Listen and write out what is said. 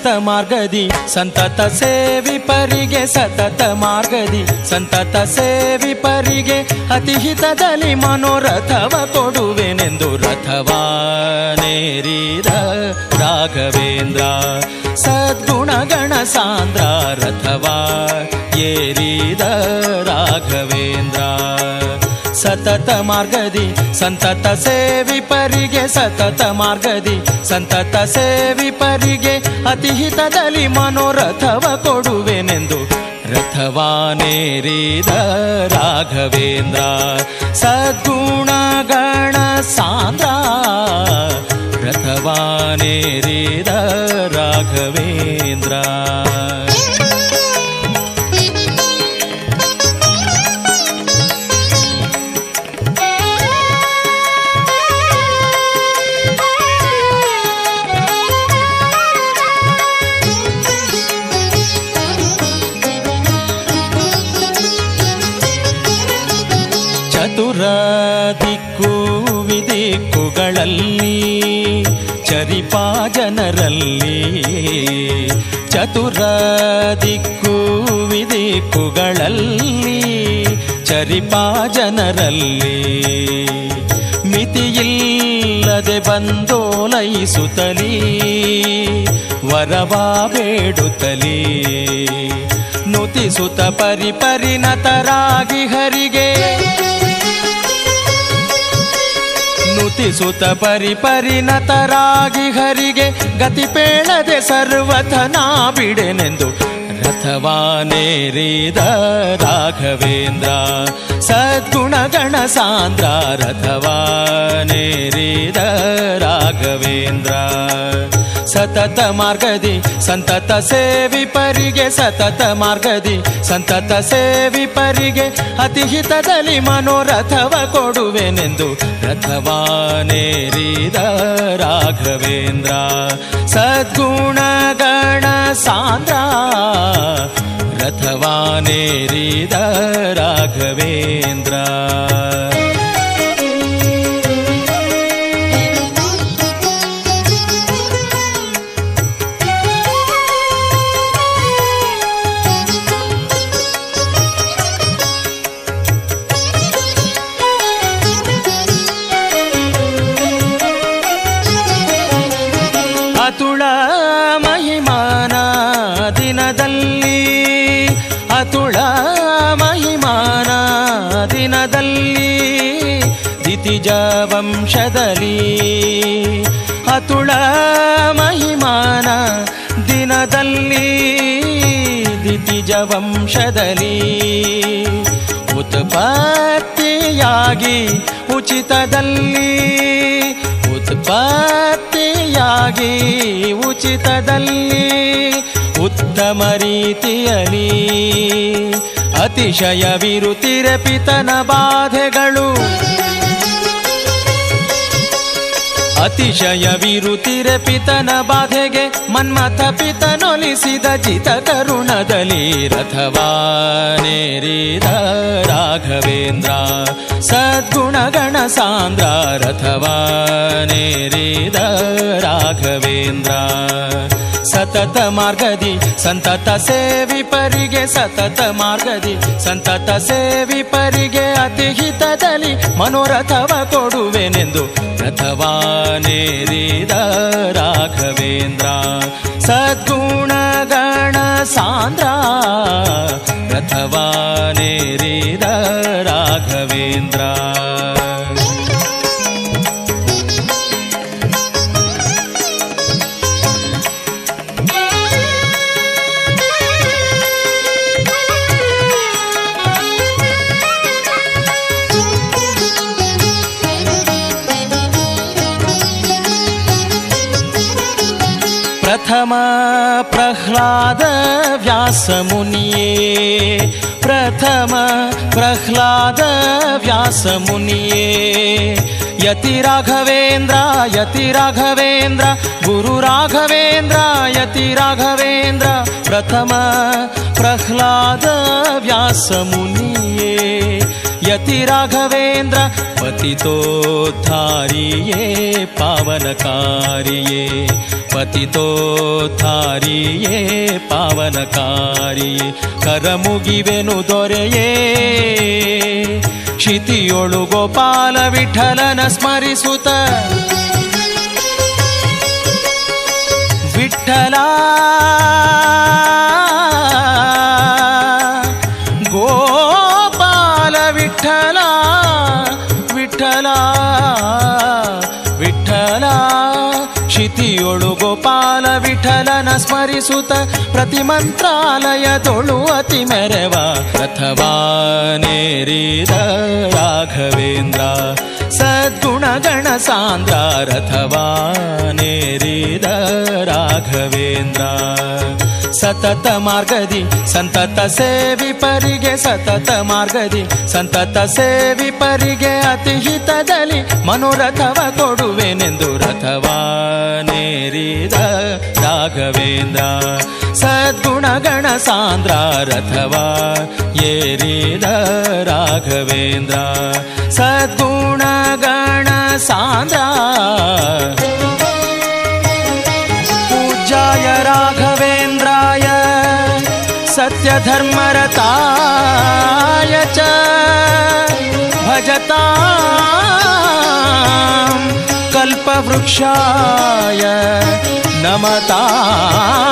ಸತತ ಮಾರ್ಗದಿ ಸಂತತ ಸೇವಿಪರಿಗೆ ಸತತ ಮಾರ್ಗದಿ ಸಂತತ ಸೇವಿಪರಿಗೆ ಅತಿಹಿತದಲ್ಲಿ ಮನೋರಥವ ಕೊಡುವೆನೆಂದು ರಥವಾನೇರಿದ ರಾಘವೇಂದ್ರ ಸದ್ಗುಣಗಣ ಸಾಂದ್ರ ರಥವಾ ಏರಿದ ರಾಘವೇಂದ್ರ ಸತತ ಮಾರ್ಗದಿ ಸಂತತ ಸೇವಿಪರಿಗೆ ಸತತ ಮಾರ್ಗದಿ ಸಂತತ ಸೇವಿಪರಿಗೆ ಅತಿಹಿತದಲ್ಲಿ ಮನೋರಥವ ಕೊಡುವೆನೆಂದು ರಥವಾನೇರಿದ ರಾಘವೇಂದ್ರ ಸದ್ಗುಣಗಣ ಸಾಂದ್ರ ರಥವಾನೇರಿದ ರಾಘವೇಂದ್ರ ಚತುರ ದಿಕ್ಕು ವಿದಿಕ್ಕುಗಳಲ್ಲಿ ಚರಿಪಾ ಜನರಲ್ಲಿ ಚತುರ ದಿಕ್ಕು ವಿದಿಕ್ಕುಗಳಲ್ಲಿ ಚರಿಪಾ ಜನರಲ್ಲಿ ಮಿತಿಯಿಲ್ಲದೆ ಬಂದೋಲೈಸುತ್ತಲೀ ವರವಾ ಬೇಡುತ್ತಲೀ ನುತಿಸುತ್ತ ಪರಿ ಪರಿಣತರಾಗಿ ಹರಿಗೆ ನುತಿಸುತ್ತ ಪರಿ ಪರಿಣತರಾಗಿ ಹರಿಗೆ ಗತಿ ಪೇಳದೆ ಸರ್ವಥನಾ ಬಿಡೆನೆಂದು ರಥವಾನೇರಿದ ರಾಘವೇಂದ್ರ ಸದ್ಗುಣಗಣ ಸಾಂದ್ರ ರಥವಾನೇರಿದ ರಾಘವೇಂದ್ರ ಸತತ ಮಾರ್ಗದಿ ಸಂತತ ಸೇವಿಪರಿಗೆ ಸತತ ಮಾರ್ಗದಿ ಸಂತತ ಸೇವಿಪರಿಗೆ ಅತಿಹಿತದಲ್ಲಿ ಮನೋರಥವ ಕೊಡುವೆನೆಂದು ರಥವಾನೇರಿದ ರಾಘವೇಂದ್ರ ಸದ್ಗುಣಗಣ ಸಾಂದ್ರ ರಥವಾನೇರಿದ ರಾಘವೇಂದ್ರ ಅತುಳ ಮಹಿಮಾನ ದಿನದಲ್ಲಿ ಅತುಳ ಮಹಿಮಾನ ದಿನದಲ್ಲಿ ದಿತಿಜ ವಂಶದಲ್ಲಿ ಅತುಳ ಮಹಿಮಾನ ದಿನದಲ್ಲಿ ದಿತಿಜ ವಂಶದಲ್ಲಿ ಉತ್ಪತ್ತಿಯಾಗಿ ಉಚಿತದಲ್ಲಿ ಉತ್ಪತ್ತಿಯಾಗಿ ಉಚಿತದಲ್ಲಿ ಉತ್ತಮ ರೀತಿಯಲ್ಲಿ ಅತಿಶಯವಿರುತ್ತಿರೆ ಪಿತನ ಬಾಧೆಗಳು ಅತಿಶಯವಿರುತ್ತಿರೆ ಪಿತನ ಬಾಧೆಗೆ ಮನ್ಮಥ ಪಿತನೊಲಿಸಿದ ಜಿತ ಕರುಣದಲ್ಲಿ ರಥವಾನೇರಿದ ರಾಘವೇಂದ್ರ ಸದ್ಗುಣಗಣ ಸಾಂದ್ರ ರಥವಾನೇರಿದ ರಾಘವೇಂದ್ರ ಸತತ ಮಾರ್ಗದಿ ಸಂತತ ಸೇವಿಪರಿಗೆ ಸತತ ಮಾರ್ಗದಿ ಸಂತತ ಸೇವಿಪರಿಗೆ ಅತಿಹಿತದಲ್ಲಿ ಮನೋರಥವ ಕೊಡುವೆನೆಂದು ರಥವಾನೇರಿದ ರಾಘವೇಂದ್ರ ಸದ್ಗುಣಗಣ ಸಾಂದ್ರ ರಥವಾನೇರಿದ ರಾಘವೇಂದ್ರ ಪ್ರಥಮ ಪ್ರಹ್ಲಾದ ವ್ಯಾಸ ಮುನಿಯೇ ಪ್ರಥಮ ಪ್ರಹ್ಲಾದ ವ್ಯಾಸ ಮುನಿಯೇ ಯತಿ ರಾಘವೇಂದ್ರ ಯತಿ ರಾಘವೇಂದ್ರ ಗುರು ರಾಘವೇಂದ್ರ ಯತಿ ರಾಘವೇಂದ್ರ ಪ್ರಥಮ ಪ್ರಹ್ಲಾದ ವ್ಯಾಸ ಮುನಿಯೇ यति राघवेन्द्र पतितोद्धारिये पावनकारिये ಪತಿತೋದ್ಧಾರಿಯೇ ಪಾವನಕಾರಿಯೇ ಕರಮುಗಿವೆನು ದೊರೆಯೇ ಕ್ಷಿತಿಯೊಳು ಗೋಪಾಲ ವಿಠಲನ ಸ್ಮರಿಸುತ್ತ ವಿಠಲ ಗೋಪಾಲ ವಿಠಲ ವಿಠಲ ವಿಠಲ ಶಿತಿಯೊಳು ಗೋಪಾಲ ವಿಠಲನ ಸ್ಮರಿಸುತ್ತ ಪ್ರತಿ ಮಂತ್ರಾಲಯದೊಳು ಅತಿ ಮೆರವ ಅಥವಾ ನೇರಿದ ರಾಘವೇಂದ್ರ ಸದ್ಗುಣಗಣ ಸಾಂದ್ರ ರಥವಾ ನೇರಿದ ರಾಘವೇಂದ್ರ ಸತತ ಮಾರ್ಗದಿ ಸಂತತ ಸೇವಿ ಪರಿಗೆ ಸತತ ಮಾರ್ಗದಿ ಸಂತತ ಸೇವಿ ಪರಿಗೆ ಅತಿ ಹಿತದಲ್ಲಿ ಮನೋರಥವ ಕೊಡುವೆನೆಂದು ರಥವಾ ನೇರಿದ ರಾಘವೇಂದ್ರ ಸದ್ಗುಣಗಣ ಸಾಂದ್ರ ರಥವಾ ಏರಿದ ರಾಘವೇಂದ್ರ ಸದ್ಗುಣಗಣ ಸಾಂದ್ರ पूज्याय राघवेन्द्राय सत्यधर्मरताय च भजतां कल्पवृक्षाय नमतां